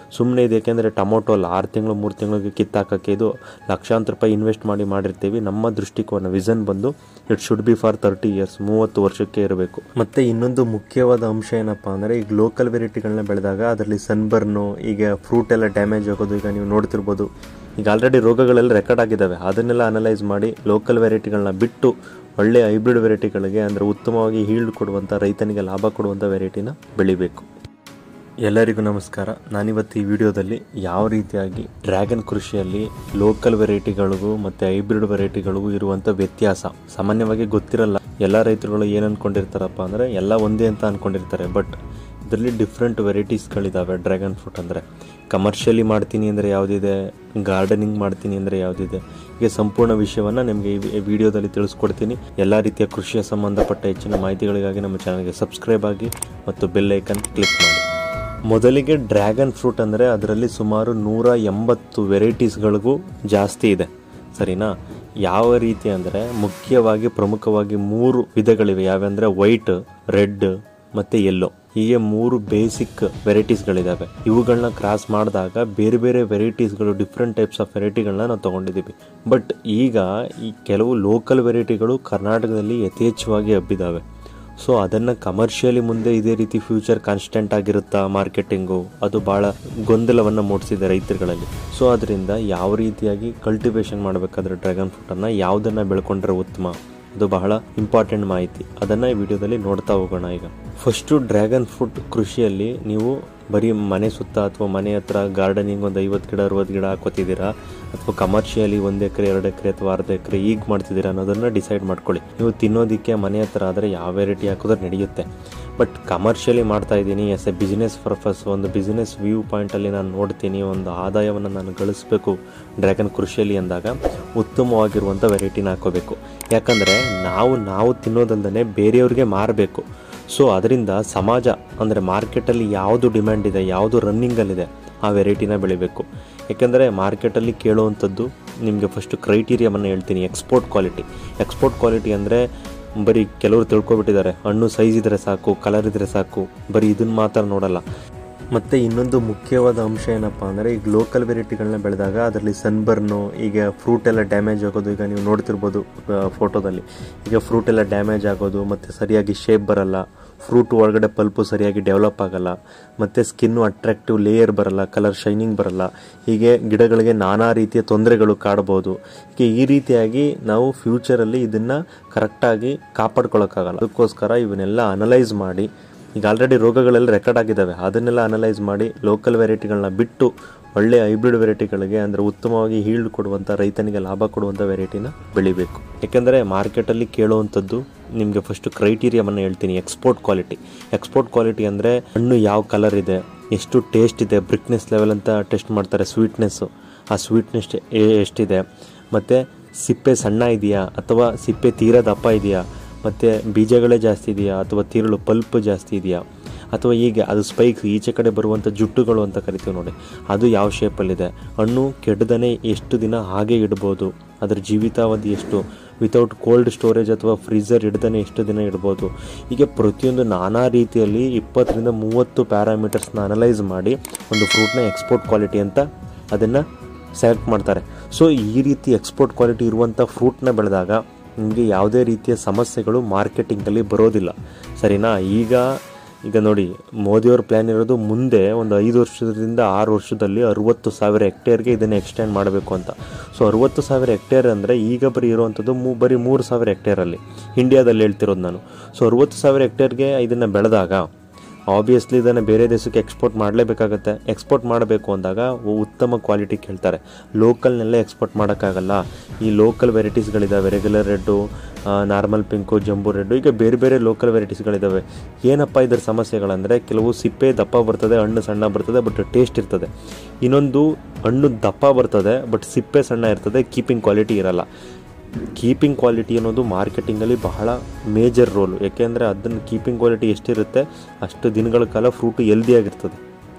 ಸುಮ್ಮನೆ ಇದೆ ಯಾಕೆಂದರೆ ಟೊಮೊಟೊ ಅಲ್ಲ ಆರು ತಿಂಗಳು ಮೂರು ತಿಂಗಳಿಗೆ ಕಿತ್ತಾಕಕ್ಕೆ ಇದು ಲಕ್ಷಾಂತರ ರೂಪಾಯಿ ಇನ್ವೆಸ್ಟ್ ಮಾಡಿ ಮಾಡಿರ್ತೀವಿ ನಮ್ಮ ದೃಷ್ಟಿಕೋನ ವಿಷನ್ ಬಂದು it should be for thirty years ಮೂವತ್ತು ವರ್ಷಕ್ಕೆ ಇರಬೇಕು ಮತ್ತು ಇನ್ನೊಂದು ಮುಖ್ಯವಾದ ಅಂಶ ಏನಪ್ಪ ಅಂದರೆ ಈಗ ಲೋಕಲ್ ವೆರೈಟಿಗಳನ್ನ ಬೆಳೆದಾಗ ಅದರಲ್ಲಿ ಸನ್ಬರ್ನು ಈಗ ಫ್ರೂಟ್ ಎಲ್ಲ ಡ್ಯಾಮೇಜ್ ಆಗೋದು ಈಗ ನೀವು ನೋಡ್ತಿರ್ಬೋದು ಈಗ ಆಲ್ರೆಡಿ ರೋಗಗಳೆಲ್ಲ ರೆಕಾರ್ಡ್ ಆಗಿದ್ದಾವೆ ಅದನ್ನೆಲ್ಲ ಅನಲೈಸ್ ಮಾಡಿ ಲೋಕಲ್ ವೆರೈಟಿಗಳನ್ನ ಬಿಟ್ಟು ಒಳ್ಳೆಯ ಹೈಬ್ರಿಡ್ ವೆರೈಟಿಗಳಿಗೆ ಅಂದರೆ ಉತ್ತಮವಾಗಿ ಹೀಲ್ಡ್ ಕೊಡುವಂಥ ರೈತನಿಗೆ ಲಾಭ ಕೊಡುವಂಥ ವೆರೈಟಿನ ಬೆಳಿಬೇಕು ಎಲ್ಲರಿಗೂ ನಮಸ್ಕಾರ ನಾನಿವತ್ತು ಈ ವಿಡಿಯೋದಲ್ಲಿ ಯಾವ ರೀತಿಯಾಗಿ ಡ್ರ್ಯಾಗನ್ ಕೃಷಿಯಲ್ಲಿ ಲೋಕಲ್ ವೆರೈಟಿಗಳಿಗೂ ಮತ್ತು ಹೈಬ್ರಿಡ್ ವೆರೈಟಿಗಳಿಗೂ ಇರುವಂಥ ವ್ಯತ್ಯಾಸ ಸಾಮಾನ್ಯವಾಗಿ ಗೊತ್ತಿರಲ್ಲ ಎಲ್ಲ ರೈತರುಗಳು ಏನು ಅಂದ್ಕೊಂಡಿರ್ತಾರಪ್ಪ ಅಂದರೆ ಎಲ್ಲ ಒಂದೇ ಅಂತ ಅಂದ್ಕೊಂಡಿರ್ತಾರೆ ಬಟ್ ಇದರಲ್ಲಿ ಡಿಫ್ರೆಂಟ್ ವೆರೈಟೀಸ್ಗಳಿದ್ದಾವೆ ಡ್ರ್ಯಾಗನ್ ಫ್ರೂಟ್ ಅಂದರೆ ಕಮರ್ಷಿಯಲಿ ಮಾಡ್ತೀನಿ ಅಂದರೆ ಯಾವುದಿದೆ ಗಾರ್ಡನಿಂಗ್ ಮಾಡ್ತೀನಿ ಅಂದರೆ ಯಾವುದಿದೆ ಹೀಗೆ ಸಂಪೂರ್ಣ ವಿಷಯವನ್ನು ನಿಮಗೆ ಈ ವಿಡಿಯೋದಲ್ಲಿ ತಿಳಿಸ್ಕೊಡ್ತೀನಿ ಎಲ್ಲ ರೀತಿಯ ಕೃಷಿಯ ಸಂಬಂಧಪಟ್ಟ ಹೆಚ್ಚಿನ ಮಾಹಿತಿಗಳಿಗಾಗಿ ನಮ್ಮ ಚಾನಲ್ಗೆ ಸಬ್ಸ್ಕ್ರೈಬ್ ಆಗಿ ಮತ್ತು ಬೆಲ್ ಐಕನ್ ಕ್ಲಿಕ್ ಮಾಡಿ ಮೊದಲಿಗೆ ಡ್ರ್ಯಾಗನ್ ಫ್ರೂಟ್ ಅಂದರೆ ಅದರಲ್ಲಿ ಸುಮಾರು ನೂರ ಎಂಬತ್ತು ವೆರೈಟೀಸ್ಗಳಿಗೂ ಜಾಸ್ತಿ ಇದೆ ಸರಿನಾ ಯಾವ ರೀತಿ ಅಂದರೆ ಮುಖ್ಯವಾಗಿ ಪ್ರಮುಖವಾಗಿ ಮೂರು ವಿಧಗಳಿವೆ ಯಾವೆಂದರೆ ವೈಟ್ ರೆಡ್ ಮತ್ತು ಯೆಲ್ಲೋ ಹೀಗೆ ಮೂರು ಬೇಸಿಕ್ ವೆರೈಟೀಸ್ಗಳಿದ್ದಾವೆ ಇವುಗಳನ್ನ ಕ್ರಾಸ್ ಮಾಡಿದಾಗ ಬೇರೆ ಬೇರೆ ವೆರೈಟೀಸ್ಗಳು ಡಿಫ್ರೆಂಟ್ ಟೈಪ್ಸ್ ಆಫ್ ವೆರೈಟಿಗಳನ್ನ ನಾವು ತೊಗೊಂಡಿದ್ದೀವಿ ಬಟ್ ಈಗ ಈ ಕೆಲವು ಲೋಕಲ್ ವೆರೈಟಿಗಳು ಕರ್ನಾಟಕದಲ್ಲಿ ಯಥೇಚ್ಛವಾಗಿ ಹಬ್ಬಿದ್ದಾವೆ ಸೊ ಅದನ್ನು ಕಮರ್ಷಿಯಲಿ ಮುಂದೆ ಇದೇ ರೀತಿ ಫ್ಯೂಚರ್ ಕಾನ್ಸ್ಟೆಂಟ್ ಆಗಿರುತ್ತಾ ಮಾರ್ಕೆಟಿಂಗು ಅದು ಭಾಳ ಗೊಂದಲವನ್ನು ಮೂಡಿಸಿದೆ ರೈತರುಗಳಲ್ಲಿ ಸೊ ಅದರಿಂದ ಯಾವ ರೀತಿಯಾಗಿ ಕಲ್ಟಿವೇಷನ್ ಮಾಡಬೇಕಾದ್ರೆ ಡ್ರ್ಯಾಗನ್ ಫ್ರೂಟನ್ನು ಯಾವುದನ್ನು ಬೆಳ್ಕೊಂಡ್ರೆ ಉತ್ತಮ ಅದು ಬಹಳ ಇಂಪಾರ್ಟೆಂಟ್ ಮಾಹಿತಿ ಅದನ್ನು ಈ ವಿಡಿಯೋದಲ್ಲಿ ನೋಡ್ತಾ ಹೋಗೋಣ ಈಗ ಫಸ್ಟು ಡ್ರ್ಯಾಗನ್ ಫ್ರೂಟ್ ಕೃಷಿಯಲ್ಲಿ ನೀವು ಬರೀ ಮನೆ ಸುತ್ತ ಅಥವಾ ಮನೆ ಹತ್ರ ಗಾರ್ಡನಿಂಗ್ ಒಂದು ಐವತ್ತು ಗಿಡ ಅರವತ್ತು ಗಿಡ ಹಾಕೋತಿದ್ದೀರಾ ಅಥವಾ ಕಮರ್ಷಿಯಲಿ ಒಂದು ಎಕರೆ ಎರಡು ಎಕರೆ ಅಥವಾ ಅರ್ಧ ಎಕರೆ ಈಗ ಮಾಡ್ತಿದ್ದೀರಾ ಅನ್ನೋದನ್ನು ಡಿಸೈಡ್ ಮಾಡ್ಕೊಳ್ಳಿ ನೀವು ತಿನ್ನೋದಕ್ಕೆ ಮನೆ ಹತ್ರ ಆದರೆ ಯಾವ ವೆರೈಟಿ ಹಾಕಿದ್ರೆ ನಡೆಯುತ್ತೆ ಬಟ್ ಕಮರ್ಷಿಯಲಿ ಮಾಡ್ತಾ ಇದ್ದೀನಿ ಎಸ್ ಎ ಬಿಸ್ನೆಸ್ ಪರ್ಪಸ್ ಒಂದು ಬಿಸ್ನೆಸ್ ವ್ಯೂ ಪಾಯಿಂಟಲ್ಲಿ ನಾನು ನೋಡ್ತೀನಿ ಒಂದು ಆದಾಯವನ್ನು ನಾನು ಗಳಿಸ್ಬೇಕು ಡ್ರ್ಯಾಗನ್ ಕೃಷಿಯಲ್ಲಿ ಅಂದಾಗ ಉತ್ತಮವಾಗಿರುವಂಥ ವೆರೈಟಿನ ಹಾಕೋಬೇಕು ಯಾಕಂದರೆ ನಾವು ನಾವು ತಿನ್ನೋದಲ್ದೇ ಬೇರೆಯವ್ರಿಗೆ ಮಾರಬೇಕು ಸೊ ಅದರಿಂದ ಸಮಾಜ ಅಂದರೆ ಮಾರ್ಕೆಟಲ್ಲಿ ಯಾವುದು ಡಿಮ್ಯಾಂಡ್ ಇದೆ ಯಾವುದು ರನ್ನಿಂಗಲ್ಲಿದೆ ಆ ವೆರೈಟಿನ ಬೆಳಿಬೇಕು ಯಾಕೆಂದರೆ ಮಾರ್ಕೆಟಲ್ಲಿ ಕೇಳುವಂಥದ್ದು ನಿಮಗೆ ಫಸ್ಟು ಕ್ರೈಟೀರಿಯಾವನ್ನು ಹೇಳ್ತೀನಿ ಎಕ್ಸ್ಪೋರ್ಟ್ ಕ್ವಾಲಿಟಿ ಎಕ್ಸ್ಪೋರ್ಟ್ ಕ್ವಾಲಿಟಿ ಅಂದರೆ ಬರೀ ಕೆಲವರು ತಿಳ್ಕೊಬಿಟ್ಟಿದ್ದಾರೆ ಹಣ್ಣು ಸೈಜ್ ಇದ್ದರೆ ಸಾಕು ಕಲರ್ ಇದ್ದರೆ ಸಾಕು ಬರೀ ಇದನ್ನು ಮಾತ್ರ ನೋಡಲ್ಲ ಮತ್ತು ಇನ್ನೊಂದು ಮುಖ್ಯವಾದ ಅಂಶ ಏನಪ್ಪ ಅಂದರೆ ಈಗ ಲೋಕಲ್ ವೆರೈಟಿಗಳನ್ನ ಬೆಳೆದಾಗ ಅದರಲ್ಲಿ ಸನ್ಬರ್ನು ಈಗ ಫ್ರೂಟ್ ಎಲ್ಲ ಡ್ಯಾಮೇಜ್ ಆಗೋದು ಈಗ ನೀವು ನೋಡ್ತಿರ್ಬೋದು ಫೋಟೋದಲ್ಲಿ ಈಗ ಫ್ರೂಟ್ ಎಲ್ಲ ಡ್ಯಾಮೇಜ್ ಆಗೋದು ಮತ್ತು ಸರಿಯಾಗಿ ಶೇಪ್ ಬರಲ್ಲ ಫ್ರೂಟ್ ಒಳಗಡೆ ಪಲ್ಪು ಸರಿಯಾಗಿ ಡೆವಲಪ್ ಆಗಲ್ಲ ಮತ್ತು ಸ್ಕಿನ್ನು ಅಟ್ರಾಕ್ಟಿವ್ ಲೇಯರ್ ಬರಲ್ಲ ಕಲರ್ ಶೈನಿಂಗ್ ಬರಲ್ಲ ಹೀಗೆ ಗಿಡಗಳಿಗೆ ನಾನಾ ರೀತಿಯ ತೊಂದರೆಗಳು ಕಾಡ್ಬೋದು ಹೀಗೆ ಈ ರೀತಿಯಾಗಿ ನಾವು ಫ್ಯೂಚರಲ್ಲಿ ಇದನ್ನು ಕರೆಕ್ಟಾಗಿ ಕಾಪಾಡ್ಕೊಳ್ಳೋಕ್ಕಾಗಲ್ಲ ಅದಕ್ಕೋಸ್ಕರ ಇವನ್ನೆಲ್ಲ ಅನಲೈಸ್ ಮಾಡಿ ಈಗ ಆಲ್ರೆಡಿ ರೋಗಗಳೆಲ್ಲ ರೆಕಾರ್ಡ್ ಆಗಿದ್ದಾವೆ ಅದನ್ನೆಲ್ಲ ಅನಲೈಸ್ ಮಾಡಿ ಲೋಕಲ್ ವೆರೈಟಿಗಳನ್ನ ಬಿಟ್ಟು ಒಳ್ಳೆಯ ಹೈಬ್ರಿಡ್ ವೆರೈಟಿಗಳಿಗೆ ಅಂದರೆ ಉತ್ತಮವಾಗಿ ಹೀಲ್ಡ್ ಕೊಡುವಂಥ ರೈತನಿಗೆ ಲಾಭ ಕೊಡುವಂಥ ವೆರೈಟಿನ ಬೆಳಿಬೇಕು ಯಾಕೆಂದರೆ ಮಾರ್ಕೆಟಲ್ಲಿ ಕೇಳುವಂಥದ್ದು ನಿಮಗೆ ಫಸ್ಟು ಕ್ರೈಟೀರಿಯಾವನ್ನು ಹೇಳ್ತೀನಿ ಎಕ್ಸ್ಪೋರ್ಟ್ ಕ್ವಾಲಿಟಿ ಎಕ್ಸ್ಪೋರ್ಟ್ ಕ್ವಾಲಿಟಿ ಅಂದರೆ ಹಣ್ಣು ಯಾವ ಕಲರ್ ಇದೆ ಎಷ್ಟು ಟೇಸ್ಟ್ ಇದೆ ಬ್ರಿಕ್ನೆಸ್ ಲೆವೆಲ್ ಅಂತ ಟೆಸ್ಟ್ ಮಾಡ್ತಾರೆ ಸ್ವೀಟ್ನೆಸ್ಸು ಆ ಸ್ವೀಟ್ನೆಸ್ ಎಷ್ಟಿದೆ ಮತ್ತು ಸಿಪ್ಪೆ ಸಣ್ಣ ಇದೆಯಾ ಅಥವಾ ಸಿಪ್ಪೆ ತೀರಾ ದಪ್ಪ ಇದೆಯಾ ಮತ್ತು ಬೀಜಗಳೇ ಜಾಸ್ತಿ ಇದೆಯಾ ಅಥವಾ ತಿರುಳು ಪಲ್ಪ್ ಜಾಸ್ತಿ ಇದೆಯಾ ಅಥವಾ ಹೀಗೆ ಅದು ಸ್ಪೈಕ್ಸ್ ಈಚೆ ಕಡೆ ಬರುವಂಥ ಜುಟ್ಟುಗಳು ಅಂತ ಕರಿತೀವಿ ನೋಡಿ ಅದು ಯಾವ ಶೇಪಲ್ಲಿದೆ ಹಣ್ಣು ಕೆಡ್ದನೇ ಎಷ್ಟು ದಿನ ಹಾಗೆ ಇಡ್ಬೋದು ಅದರ ಜೀವಿತಾವಧಿ ಎಷ್ಟು ವಿತೌಟ್ ಕೋಲ್ಡ್ ಸ್ಟೋರೇಜ್ ಅಥವಾ ಫ್ರೀಝರ್ ಹಿಡ್ದೇ ಎಷ್ಟು ದಿನ ಇಡ್ಬೋದು ಹೀಗೆ ಪ್ರತಿಯೊಂದು ನಾನಾ ರೀತಿಯಲ್ಲಿ ಇಪ್ಪತ್ತರಿಂದ ಮೂವತ್ತು ಪ್ಯಾರಾಮೀಟರ್ಸ್ನ ಅನಲೈಸ್ ಮಾಡಿ ಒಂದು ಫ್ರೂಟ್ನ ಎಕ್ಸ್ಪೋರ್ಟ್ ಕ್ವಾಲಿಟಿ ಅಂತ ಅದನ್ನು ಸೆಲೆಕ್ಟ್ ಮಾಡ್ತಾರೆ ಸೊ ಈ ರೀತಿ ಎಕ್ಸ್ಪೋರ್ಟ್ ಕ್ವಾಲಿಟಿ ಇರುವಂಥ ಫ್ರೂಟ್ನ ಬೆಳೆದಾಗ ನಿಮಗೆ ಯಾವುದೇ ರೀತಿಯ ಸಮಸ್ಯೆಗಳು ಮಾರ್ಕೆಟಿಂಗಲ್ಲಿ ಬರೋದಿಲ್ಲ ಸರಿನಾ ಈಗ ಈಗ ನೋಡಿ ಮೋದಿಯವ್ರ ಪ್ಲ್ಯಾನ್ ಇರೋದು ಮುಂದೆ ಒಂದು ಐದು ವರ್ಷದಿಂದ ಆರು ವರ್ಷದಲ್ಲಿ ಅರುವತ್ತು ಸಾವಿರ ಹೆಕ್ಟೇರ್ಗೆ ಇದನ್ನು ಎಕ್ಸ್ಟೆಂಡ್ ಮಾಡಬೇಕು ಅಂತ ಸೊ ಅರುವತ್ತು ಸಾವಿರ ಹೆಕ್ಟೇರ್ ಅಂದರೆ ಈಗ ಬರೀ ಇರುವಂಥದ್ದು ಮೂ ಬರೀ ಮೂರು ಸಾವಿರ ಹೆಕ್ಟೇರಲ್ಲಿ ಇಂಡಿಯಾದಲ್ಲಿ ಹೇಳ್ತಿರೋದು ನಾನು ಸೊ ಅರುವತ್ತು ಸಾವಿರ ಹೆಕ್ಟೇರ್ಗೆ ಇದನ್ನು ಬೆಳೆದಾಗ ಆಬ್ವಿಯಸ್ಲಿ ಇದನ್ನು ಬೇರೆ ದೇಶಕ್ಕೆ ಎಕ್ಸ್ಪೋರ್ಟ್ ಮಾಡಲೇಬೇಕಾಗತ್ತೆ ಎಕ್ಸ್ಪೋರ್ಟ್ ಮಾಡಬೇಕು ಅಂದಾಗ ಉತ್ತಮ ಕ್ವಾಲಿಟಿ ಕೇಳ್ತಾರೆ ಲೋಕಲ್ನೆಲ್ಲ ಎಕ್ಸ್ಪೋರ್ಟ್ ಮಾಡೋಕ್ಕಾಗಲ್ಲ ಈ ಲೋಕಲ್ ವೆರೈಟೀಸ್ಗಳಿದ್ದಾವೆ ರೆಗ್ಯುಲರ್ ರೆಡ್ಡು ನಾರ್ಮಲ್ ಪಿಂಕು ಜಂಬು ರೆಡ್ಡು ಈಗ ಬೇರೆ ಬೇರೆ ಲೋಕಲ್ ವೆರೈಟೀಸ್ಗಳಿದ್ದಾವೆ ಏನಪ್ಪ ಇದರ ಸಮಸ್ಯೆಗಳಂದರೆ ಕೆಲವು ಸಿಪ್ಪೆ ದಪ್ಪ ಬರ್ತದೆ ಹಣ್ಣು ಸಣ್ಣ ಬರ್ತದೆ ಬಟ್ ಟೇಸ್ಟ್ ಇರ್ತದೆ ಇನ್ನೊಂದು ಹಣ್ಣು ದಪ್ಪ ಬರ್ತದೆ ಬಟ್ ಸಿಪ್ಪೆ ಸಣ್ಣ ಇರ್ತದೆ ಕೀಪಿಂಗ್ ಕ್ವಾಲಿಟಿ ಇರಲ್ಲ ಕೀಪಿಂಗ್ ಕ್ವಾಲಿಟಿ ಅನ್ನೋದು ಮಾರ್ಕೆಟಿಂಗಲ್ಲಿ ಬಹಳ ಮೇಜರ್ ರೋಲು ಯಾಕೆಂದರೆ ಅದನ್ನು ಕೀಪಿಂಗ್ ಕ್ವಾಲಿಟಿ ಎಷ್ಟಿರುತ್ತೆ ಅಷ್ಟು ದಿನಗಳ ಕಾಲ ಫ್ರೂಟು ಹೆಲ್ದಿಯಾಗಿರ್ತದೆ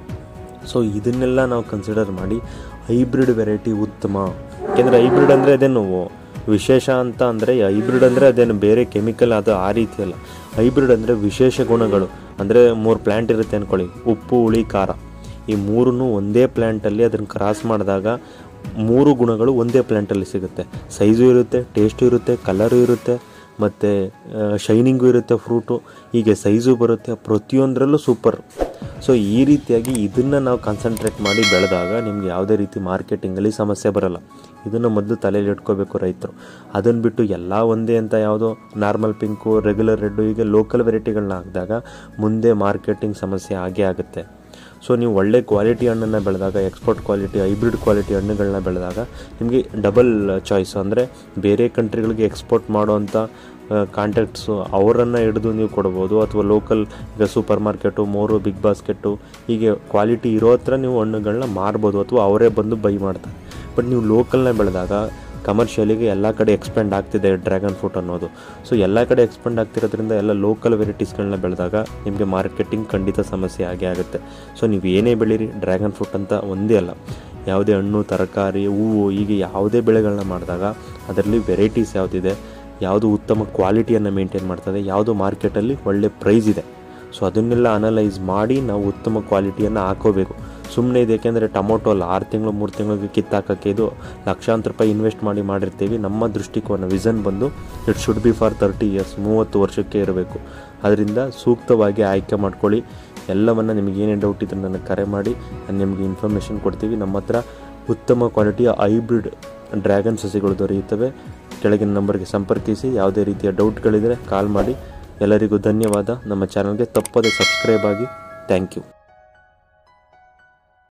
ಸೊ ಇದನ್ನೆಲ್ಲ ನಾವು ಕನ್ಸಿಡರ್ ಮಾಡಿ ಹೈಬ್ರಿಡ್ ವೆರೈಟಿ ಉತ್ತಮ ಯಾಕೆಂದರೆ ಹೈಬ್ರಿಡ್ ಅಂದರೆ ಅದೇನು ವಿಶೇಷ ಅಂತ ಅಂದರೆ ಹೈಬ್ರಿಡ್ ಅಂದರೆ ಅದೇನು ಬೇರೆ ಕೆಮಿಕಲ್ ಅದು ಆ ರೀತಿ ಅಲ್ಲ ಹೈಬ್ರಿಡ್ ಅಂದರೆ ವಿಶೇಷ ಗುಣಗಳು ಅಂದರೆ ಮೂರು ಪ್ಲ್ಯಾಂಟ್ ಇರುತ್ತೆ ಅಂದ್ಕೊಳ್ಳಿ ಉಪ್ಪು ಹುಳಿ ಖಾರ ಈ ಮೂರನ್ನು ಒಂದೇ ಪ್ಲ್ಯಾಂಟಲ್ಲಿ ಅದನ್ನು ಕ್ರಾಸ್ ಮಾಡಿದಾಗ ಮೂರು ಗುಣಗಳು ಒಂದೇ ಪ್ಲ್ಯಾಂಟಲ್ಲಿ ಸಿಗುತ್ತೆ ಸೈಜು ಇರುತ್ತೆ ಟೇಸ್ಟು ಇರುತ್ತೆ ಕಲರು ಇರುತ್ತೆ ಮತ್ತು ಶೈನಿಂಗು ಇರುತ್ತೆ ಫ್ರೂಟು ಹೀಗೆ ಸೈಜು ಬರುತ್ತೆ ಪ್ರತಿಯೊಂದರಲ್ಲೂ ಸೂಪರ್ ಸೊ ಈ ರೀತಿಯಾಗಿ ಇದನ್ನು ನಾವು ಕಾನ್ಸಂಟ್ರೇಟ್ ಮಾಡಿ ಬೆಳೆದಾಗ ನಿಮ್ಗೆ ಯಾವುದೇ ರೀತಿ ಮಾರ್ಕೆಟಿಂಗಲ್ಲಿ ಸಮಸ್ಯೆ ಬರಲ್ಲ ಇದನ್ನು ಮೊದಲು ತಲೆಯಲ್ಲಿ ಇಟ್ಕೋಬೇಕು ರೈತರು ಅದನ್ನು ಬಿಟ್ಟು ಎಲ್ಲ ಒಂದೇ ಅಂತ ಯಾವುದೋ ನಾರ್ಮಲ್ ಪಿಂಕು ರೆಗ್ಯುಲರ್ ರೆಡ್ಡು ಹೀಗೆ ಲೋಕಲ್ ವೆರೈಟಿಗಳನ್ನ ಹಾಕಿದಾಗ ಮುಂದೆ ಮಾರ್ಕೆಟಿಂಗ್ ಸಮಸ್ಯೆ ಆಗೇ ಆಗುತ್ತೆ ಸೊ ನೀವು ಒಳ್ಳೆ ಕ್ವಾಲಿಟಿ ಹಣ್ಣನ್ನು ಬೆಳೆದಾಗ ಎಕ್ಸ್ಪೋರ್ಟ್ ಕ್ವಾಲಿಟಿ ಹೈಬ್ರಿಡ್ ಕ್ವಾಲಿಟಿ ಹಣ್ಣುಗಳನ್ನ ಬೆಳೆದಾಗ ನಿಮಗೆ ಡಬಲ್ ಚಾಯ್ಸ್ ಅಂದರೆ ಬೇರೆ ಕಂಟ್ರಿಗಳಿಗೆ ಎಕ್ಸ್ಪೋರ್ಟ್ ಮಾಡೋವಂಥ ಕಾಂಟ್ಯಾಕ್ಟ್ಸು ಅವರನ್ನು ಹಿಡಿದು ನೀವು ಕೊಡ್ಬೋದು ಅಥವಾ ಲೋಕಲ್ ಈಗ super market More Big Basket ಹೀಗೆ ಕ್ವಾಲಿಟಿ ಇರೋ ಹತ್ರ ನೀವು ಹಣ್ಣುಗಳನ್ನ ಮಾರ್ಬೋದು ಅಥವಾ ಅವರೇ ಬಂದು ಬೈ ಮಾಡ್ತಾರೆ ಬಟ್ ನೀವು ಲೋಕಲ್ನ ಬೆಳೆದಾಗ ಕಮರ್ಷಿಯಲಿಗೆ ಎಲ್ಲ ಕಡೆ ಎಕ್ಸ್ಪೆಂಡ್ ಆಗ್ತಿದೆ ಡ್ರ್ಯಾಗನ್ ಫ್ರೂಟ್ ಅನ್ನೋದು ಸೊ ಎಲ್ಲ ಕಡೆ ಎಕ್ಸ್ಪೆಂಡ್ ಆಗ್ತಿರೋದ್ರಿಂದ ಎಲ್ಲ ಲೋಕಲ್ ವೆರೈಟೀಸ್ಗಳನ್ನ ಬೆಳೆದಾಗ ನಿಮಗೆ ಮಾರ್ಕೆಟಿಂಗ್ ಖಂಡಿತ ಸಮಸ್ಯೆ ಆಗೇ ಆಗುತ್ತೆ ಸೊ ನೀವು ಏನೇ ಬೆಳೀರಿ ಡ್ರ್ಯಾಗನ್ ಫ್ರೂಟ್ ಅಂತ ಒಂದೇ ಅಲ್ಲ ಯಾವುದೇ ಹಣ್ಣು ತರಕಾರಿ ಹೂವು ಹೀಗೆ ಯಾವುದೇ ಬೆಳೆಗಳನ್ನ ಮಾಡಿದಾಗ ಅದರಲ್ಲಿ ವೆರೈಟೀಸ್ ಯಾವುದಿದೆ ಯಾವುದು ಉತ್ತಮ ಕ್ವಾಲಿಟಿಯನ್ನು ಮೇಂಟೈನ್ ಮಾಡ್ತದೆ ಯಾವುದು ಮಾರ್ಕೆಟಲ್ಲಿ ಒಳ್ಳೆ ಪ್ರೈಸ್ ಇದೆ ಸೊ ಅದನ್ನೆಲ್ಲ ಅನಲೈಸ್ ಮಾಡಿ ನಾವು ಉತ್ತಮ ಕ್ವಾಲಿಟಿಯನ್ನು ಹಾಕೋಬೇಕು ಸುಮ್ಮನೆ ಇದೆ ಏಕೆಂದರೆ ಟೊಮೊಟೊ ಅಲ್ಲ ಆರು ತಿಂಗಳು ಮೂರು ತಿಂಗಳಿಗೆ ಕಿತ್ತಾಕೋಕ್ಕೆ ಇದು ಲಕ್ಷಾಂತರ ರೂಪಾಯಿ ಇನ್ವೆಸ್ಟ್ ಮಾಡಿ ಮಾಡಿರ್ತೀವಿ ನಮ್ಮ ದೃಷ್ಟಿಕೋನ ವಿಷನ್ ಬಂದು it should be for thirty years ಮೂವತ್ತು ವರ್ಷಕ್ಕೆ ಇರಬೇಕು ಅದರಿಂದ ಸೂಕ್ತವಾಗಿ ಆಯ್ಕೆ ಮಾಡ್ಕೊಳ್ಳಿ ಎಲ್ಲವನ್ನು ನಿಮಗೆ ಏನೇ ಡೌಟ್ ಇದ್ದರೆ ನನಗೆ ಕರೆ ಮಾಡಿ ನಾನು ನಿಮಗೆ ಇನ್ಫಾರ್ಮೇಷನ್ ಕೊಡ್ತೀವಿ ನಮ್ಮ ಹತ್ರ ಉತ್ತಮ ಕ್ವಾಲಿಟಿಯ ಹೈಬ್ರಿಡ್ ಡ್ರ್ಯಾಗನ್ ಸಸಿಗಳು ದೊರೆಯುತ್ತವೆ ಕೆಳಗಿನ ನಂಬರ್ಗೆ ಸಂಪರ್ಕಿಸಿ ಯಾವುದೇ ರೀತಿಯ ಡೌಟ್ಗಳಿದ್ದರೆ ಕಾಲ್ ಮಾಡಿ ಎಲ್ಲರಿಗೂ ಧನ್ಯವಾದ ನಮ್ಮ ಚಾನಲ್ಗೆ ತಪ್ಪದೆ ಸಬ್ಸ್ಕ್ರೈಬ್ ಆಗಿ ಥ್ಯಾಂಕ್ ಯು